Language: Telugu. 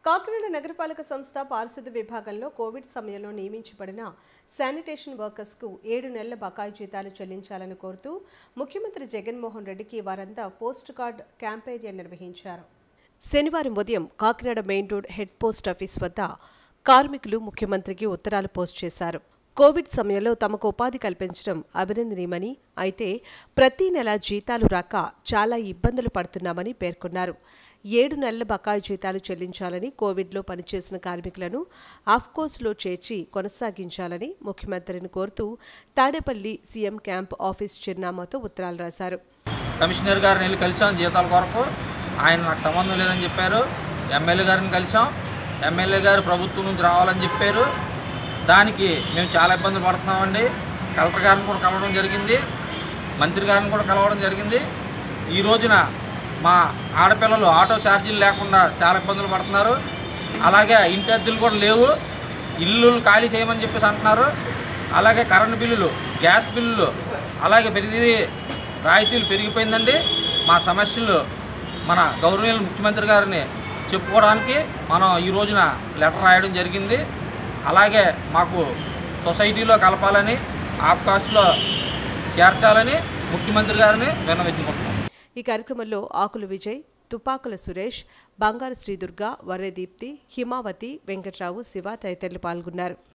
కాకినాడ నగరపాలక సంస్థ పారిశుద్ధ్య విభాగంలో కోవిడ్ సమయంలో నియమించబడిన శానిటేషన్ వర్కర్స్కు ఏడు నెలల బకాయి జీతాలు చెల్లించాలని కోరుతూ ముఖ్యమంత్రి జగన్మోహన్ రెడ్డికి వారంతా పోస్ట్ కార్డ్ క్యాంపెయిన్ నిర్వహించారు శనివారం ఉదయం Kakinada main road head post office వద్ద కార్మికులు ముఖ్యమంత్రికి ఉత్తరాలు పోస్ట్ చేశారు కోవిడ్ సమయంలో తమకు ఉపాధి కల్పించడం అభినందనీయమని అయితే ప్రతి నెల జీతాలు రాక చాలా ఇబ్బందులు పడుతున్నామని పేర్కొన్నారు ఏడు నెలల బకాయి జీతాలు చెల్లించాలని కోవిడ్లో పనిచేసిన కార్మికులను ఆఫ్కోర్స్లో చేర్చి కొనసాగించాలని ముఖ్యమంత్రిని కోరుతూ తాడేపల్లి సీఎం క్యాంప్ ఆఫీస్ చిరునామాతో ఉత్తరాలు రాశారు కమిషనర్ గారిని వెళ్ళి కలిసాం జీతాల కొరకు ఆయన నాకు సంబంధం లేదని చెప్పారు ఎమ్మెల్యే గారిని కలిసాం ఎమ్మెల్యే గారు ప్రభుత్వం నుంచి రావాలని చెప్పారు దానికి మేము చాలా ఇబ్బందులు పడుతున్నామండి కలెక్టర్ గారిని కూడా కలవడం జరిగింది మంత్రి గారిని కూడా కలవడం జరిగింది ఈ రోజున మా ఆడపిల్లలు ఆటో ఛార్జీలు లేకుండా చాలా ఇబ్బందులు పడుతున్నారు అలాగే ఇంటి అద్దెలు కూడా లేవు ఇల్లు ఖాళీ చేయమని చెప్పేసి అంటున్నారు అలాగే కరెంటు బిల్లులు గ్యాస్ బిల్లులు అలాగే ప్రతిదీ రాయితీలు పెరిగిపోయిందండి మా సమస్యలు మన గౌరవనీయులు ముఖ్యమంత్రి గారిని చెప్పుకోవడానికి మనం ఈ రోజున లెటర్ రాయడం జరిగింది అలాగే మాకు సొసైటీలో కలపాలని ఆఫ్కాస్ట్లో చేర్చాలని ముఖ్యమంత్రి గారిని విన్నవించుకుంటున్నాం ఈ కార్యక్రమంలో ఆకుల విజయ్ తుపాకుల సురేష్ బంగారు శ్రీదుర్గ వర్రెదీప్తి హిమావతి వెంకట్రావు శివ తదితరులు పాల్గొన్నారు